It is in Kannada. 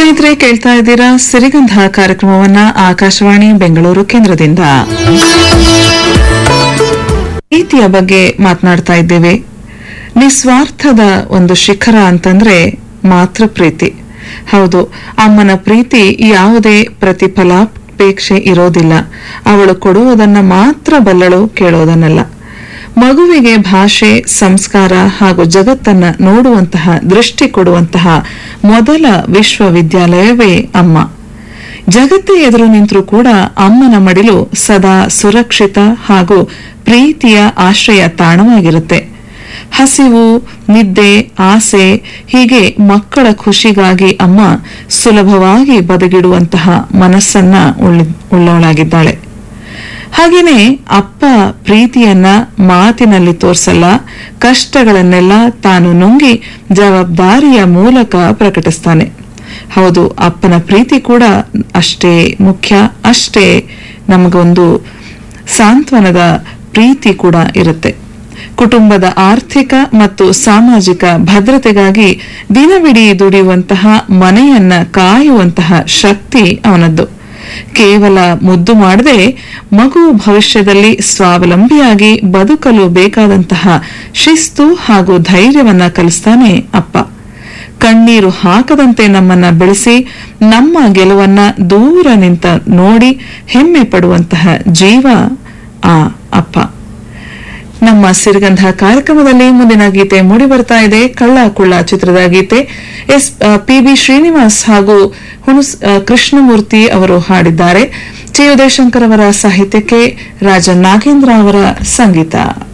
ಸ್ನೇಹಿತರೆ ಕೇಳ್ತಾ ಇದ್ದೀರಾ ಸಿರಿಗಂಧ ಕಾರ್ಯಕ್ರಮವನ್ನ ಆಕಾಶವಾಣಿ ಬೆಂಗಳೂರು ಕೇಂದ್ರದಿಂದ ಪ್ರೀತಿಯ ಬಗ್ಗೆ ಮಾತನಾಡ್ತಾ ಇದ್ದೇವೆ ನಿಸ್ವಾರ್ಥದ ಒಂದು ಶಿಖರ ಅಂತಂದ್ರೆ ಮಾತೃ ಪ್ರೀತಿ ಹೌದು ಅಮ್ಮನ ಪ್ರೀತಿ ಯಾವುದೇ ಪ್ರತಿಫಲಾಪೇಕ್ಷೆ ಇರೋದಿಲ್ಲ ಅವಳು ಕೊಡುವುದನ್ನ ಮಾತ್ರ ಬಲ್ಲಳು ಕೇಳೋದನ್ನಲ್ಲ ಮಗುವಿಗೆ ಭಾಷೆ ಸಂಸ್ಕಾರ ಹಾಗೂ ಜಗತ್ತನ್ನ ನೋಡುವಂತಹ ದೃಷ್ಟಿ ಕೊಡುವಂತಹ ಮೊದಲ ವಿಶ್ವವಿದ್ಯಾಲಯವೇ ಅಮ್ಮ ಜಗತ್ತೇ ಎದುರು ನಿಂತರೂ ಕೂಡ ಅಮ್ಮನ ಮಡಿಲು ಸದಾ ಸುರಕ್ಷಿತ ಹಾಗೂ ಪ್ರೀತಿಯ ಆಶ್ರಯ ತಾಣವಾಗಿರುತ್ತೆ ಹಸಿವು ನಿದ್ದೆ ಆಸೆ ಹೀಗೆ ಮಕ್ಕಳ ಖುಷಿಗಾಗಿ ಅಮ್ಮ ಸುಲಭವಾಗಿ ಬದಗಿಡುವಂತಹ ಮನಸ್ಸನ್ನ ಉಳ್ಳಿ- ಉಳ್ಳವಳಾಗಿದ್ದಾಳೆ ಹಾಗೇನೆ ಅಪ್ಪ ಪ್ರೀತಿಯನ್ನ ಮಾತಿನಲ್ಲಿ ತೋರಿಸಲ್ಲ ಕಷ್ಟಗಳನ್ನೆಲ್ಲ ತಾನು ನುಂಗಿ ಜವಾಬ್ದಾರಿಯ ಮೂಲಕ ಪ್ರಕಟಿಸ್ತಾನೆ ಹೌದು ಅಪ್ಪನ ಪ್ರೀತಿ ಕೂಡ ಅಷ್ಟೇ ಮುಖ್ಯ ಅಷ್ಟೇ ನಮಗೊಂದು ಸಾಂತ್ವನದ ಪ್ರೀತಿ ಕೂಡ ಇರುತ್ತೆ ಕುಟುಂಬದ ಆರ್ಥಿಕ ಮತ್ತು ಸಾಮಾಜಿಕ ಭದ್ರತೆಗಾಗಿ ದಿನವಿಡೀ ದುಡಿಯುವಂತಹ ಮನೆಯನ್ನ ಕಾಯುವಂತಹ ಶಕ್ತಿ ಅವನದ್ದು ಕೇವಲ ಮುದ್ದು ಮಾಡದೆ ಮಗು ಭವಿಷ್ಯದಲ್ಲಿ ಸ್ವಾವಲಂಬಿಯಾಗಿ ಬದುಕಲು ಬೇಕಾದಂತಹ ಶಿಸ್ತು ಹಾಗೂ ಧೈರ್ಯವನ್ನ ಕಲಿಸ್ತಾನೆ ಅಪ್ಪ ಕಣ್ಣೀರು ಹಾಕದಂತೆ ನಮ್ಮನ್ನ ಬೆಳೆಸಿ ನಮ್ಮ ಗೆಲುವನ್ನ ದೂರ ನಿಂತ ನೋಡಿ ಹೆಮ್ಮೆ ಪಡುವಂತಹ ಜೀವ ಆ ಅಪ್ಪ ನಮ್ಮ ಸಿರಿಗಂಧ ಕಾರ್ಯಕ್ರಮದಲ್ಲಿ ಮುಂದಿನ ಗೀತೆ ಮೂಡಿ ಬರ್ತಾ ಇದೆ ಕಳ್ಳ ಕುಳ್ಳ ಚಿತ್ರದ ಗೀತೆ ಎಸ್ ಪಿ ಬಿ ಶ್ರೀನಿವಾಸ್ ಹಾಗೂ ಹುಣಸ್ ಆ, ಕೃಷ್ಣಮೂರ್ತಿ ಅವರು ಹಾಡಿದ್ದಾರೆ ಚಿ ಉದಯಶಂಕರ್ ಅವರ ಸಾಹಿತ್ಯಕ್ಕೆ ರಾಜ ನಾಗೇಂದ್ರ ಅವರ ಸಂಗೀತ